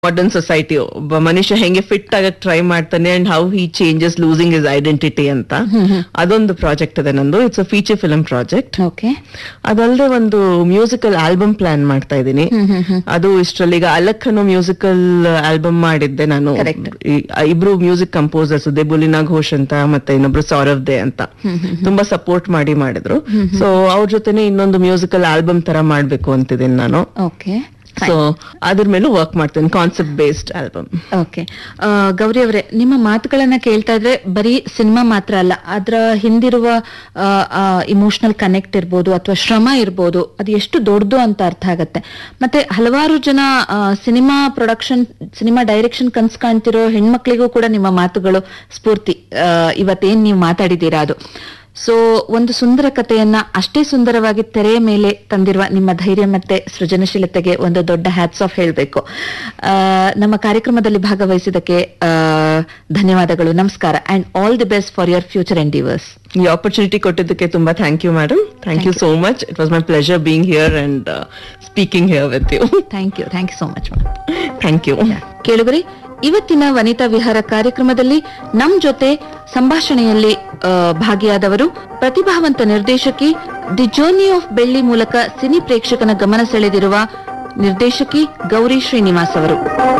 Modern society ಒಬ್ಬ ಮನುಷ್ಯ ಹೆಂಗೆ ಫಿಟ್ ಆಗಕ್ ಟ್ರೈ ಮಾಡ್ತಾನೆ and how he changes losing is identity ಅಂತ ಅದೊಂದು ಪ್ರಾಜೆಕ್ಟ್ ಇದೆ ನಂದು it's uh feature film project okay ಅದಲ್ಲದೆ ಒಂದು ಮ್ಯೂಸಿಕಲ್ ಆಲ್ಬಮ್ ಪ್ಲಾನ್ ಮಾಡ್ತಾ ಇದ್ದೀನಿ ಅದು ಇಷ್ಟರಲ್ಲಿ ಈಗ ಅಲಕ್ ಅನ್ನೋ ಮ್ಯೂಸಿಕಲ್ ಆಲ್ಬಮ್ ಮಾಡಿದ್ದೆ ನಾನು Correct. ಈ- ಇಬ್ರು ಮ್ಯೂಸಿಕ್ ಕಂಪೋಸರ್ಸ್ ದೆಬುಲಿನಾ ಘೋಷ್ ಅಂತ ಮತ್ತೆ ಇನ್ನೊಬ್ರು ಸೌರವ್ ದೇ ಅಂತ ತುಂಬಾ ಸಪೋರ್ಟ್ ಮಾಡಿ ಮಾಡಿದ್ರು ಸೊ ಅವ್ರ ಜೊತೆನೆ ಇನ್ನೊಂದು ಮ್ಯೂಸಿಕಲ್ ಆಲ್ಬಮ್ ತರ ಮಾಡ್ಬೇಕು ಅಂತಿದ್ದೀನಿ ನಾನು ಓಕೆ ಸೊ ಅದ್ರ ಮೇಲೂ ವರ್ಕ್ ಮಾಡ್ತೇನೆ concept based album okay Gauri ಅವರೇ ನಿಮ್ಮ ಮಾತುಗಳನ್ನ ಕೇಳ್ತಾ ಇದ್ರೆ ಬರೀ ಸಿನಿಮಾ ಮಾತ್ರ ಅಲ್ಲ ಅದರ ಹಿಂದಿರುವ ಇಮೋಷನಲ್ ಕನೆಕ್ಟ್ ಇರ್ಬೋದು ಅಥವಾ ಶ್ರಮ ಇರ್ಬೋದು ಅದು ಎಷ್ಟು ದೊಡ್ಡದು ಅಂತ ಅರ್ಥ ಆಗತ್ತೆ ಮತ್ತೆ ಹಲವಾರು ಜನ ಸಿನಿಮಾ ಪ್ರೊಡಕ್ಷನ್ ಸಿನಿಮಾ ಡೈರೆಕ್ಷನ್ ಕನ್ಸ್ ಕಾಣ್ತಿರೋ ಹೆಣ್ಮಕ್ಳಿಗೂ ಕೂಡ ನಿಮ್ಮ ಮಾತುಗಳು ಸ್ಫೂರ್ತಿ ಆ, ಇವತ್ತೇನ್ ನೀವು ಮಾತಾಡಿದ್ದೀರಾ ಅದು ಸೊ ಒಂದು ಸುಂದರ ಕಥೆಯನ್ನ ಅಷ್ಟೇ ಸುಂದರವಾಗಿ ತೆರೆಯ ಮೇಲೆ ತಂದಿರುವ ನಿಮ್ಮ ಧೈರ್ಯ ಮತ್ತೆ ಸೃಜನಶೀಲತೆಗೆ ಒಂದು ದೊಡ್ಡ ಹ್ಯಾಟ್ಸ್ ಆಫ್ ಹೇಳಬೇಕು ನಮ್ಮ ಕಾರ್ಯಕ್ರಮದಲ್ಲಿ ಭಾಗವಹಿಸಿದಕ್ಕೆ ಆ, ಧನ್ಯವಾದಗಳು ನಮಸ್ಕಾರ and all the best for your future endeavours ಈ ಆಪರ್ಚುನಿಟಿ ಕೊಟ್ಟಿದ್ದಕ್ಕೆ ತುಂಬಾ thank you madam thank you so much it was my pleasure being here and speaking here with you thank you thank you so much thank you ಕೇಳುಗರಿ ಇವತ್ತಿನ ವನಿತಾ ವಿಹಾರ ಕಾರ್ಯಕ್ರಮದಲ್ಲಿ ನಮ್ ಜೊತೆ ಸಂಭಾಷಣೆಯಲ್ಲಿ ಆ, ಭಾಗಿಯಾದವರು ಪ್ರತಿಭಾವಂತ ನಿರ್ದೇಶಕಿ ದಿ ಜರ್ನಿ ಆಫ್ ಬೆಳ್ಳಿ ಮೂಲಕ ಸಿನಿ ಪ್ರೇಕ್ಷಕನ ಗಮನ ಸೆಳೆದಿರುವ ನಿರ್ದೇಶಕಿ ಗೌರಿ ಶ್ರೀನಿವಾಸ್ ಅವರು